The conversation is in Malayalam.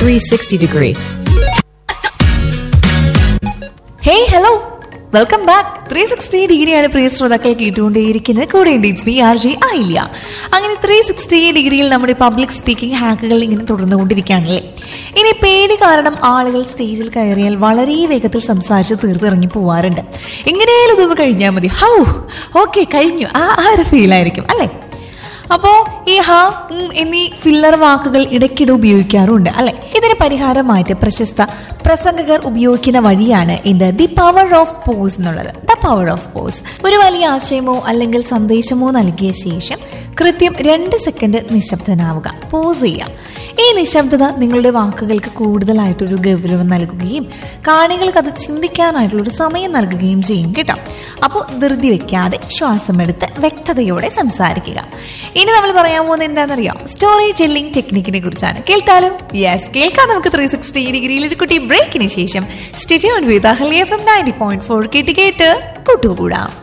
360 degree. Hey hello welcome back three sixty ഡിഗ്രിയാണ് പ്രിയ ശ്രോതാക്കൾ കേട്ടുകൊണ്ടേയിരിക്കുന്നത് കൂടെ ഉണ്ട് ഇറ്റ്സ് ബി ആർ ജെ ആയില്ല അങ്ങനെ ത്രീ സിക്സ്റ്റി ഡിഗ്രിയിൽ നമ്മുടെ പബ്ലിക് സ്പീക്കിംഗ് ഹാക്കുകൾ ഇങ്ങനെ തുടർന്നുകൊണ്ടിരിക്കുകയാണല്ലേ ഇനി പേടി കാരണം ആളുകൾ സ്റ്റേജിൽ കയറിയാൽ വളരെ വേഗത്തിൽ സംസാരിച്ച് തീർത്തിറങ്ങി പോവാറുണ്ട് ഇങ്ങനെയും ഇതൊന്ന് കഴിഞ്ഞാൽ മതി ഹൗ ഓക്കെ കഴിഞ്ഞു ആ ആ ഒരു ഫീലായിരിക്കും അല്ലേ അപ്പോ ഈ ഹ ഉം എന്നീ ഫില്ലർ വാക്കുകൾ ഇടയ്ക്കിടെ ഉപയോഗിക്കാറുണ്ട് അല്ലെ ഇതിന് പരിഹാരമായിട്ട് പ്രശസ്ത പ്രസംഗകർ ഉപയോഗിക്കുന്ന വഴിയാണ് ഇത് ദി പവർ ഓഫ് പോസ് എന്നുള്ളത് ദ പവർ ഓഫ് പോസ് ഒരു വലിയ ആശയമോ അല്ലെങ്കിൽ സന്ദേശമോ നൽകിയ ശേഷം കൃത്യം രണ്ട് സെക്കൻഡ് നിശബ്ദനാവുക പോസ് ചെയ്യാം ഈ നിശബ്ദത നിങ്ങളുടെ വാക്കുകൾക്ക് കൂടുതലായിട്ടൊരു ഗൗരവം നൽകുകയും കാണികൾക്ക് അത് ചിന്തിക്കാനായിട്ടുള്ളൊരു സമയം നൽകുകയും ചെയ്യും കേട്ടോ അപ്പോൾ ധൃതി വെക്കാതെ ശ്വാസമെടുത്ത് വ്യക്തതയോടെ സംസാരിക്കുക ഇനി നമ്മൾ പറയാൻ പോകുന്നത് എന്താണെന്നറിയാം സ്റ്റോറി ടെല്ലിംഗ് ടെക്നിക്കിനെ കുറിച്ചാണ് കേൾക്കാലും യെസ് കേൾക്കാം നമുക്ക് ത്രീ സിക്സ്റ്റി ഡിഗ്രിയിൽ ഒരു കുട്ടി ബ്രേക്കിന് ശേഷം സ്റ്റേഡിയോൺ with Ahli F M ninety point four കേട്ട് കേട്ട് കൂട്ടുകൂടാം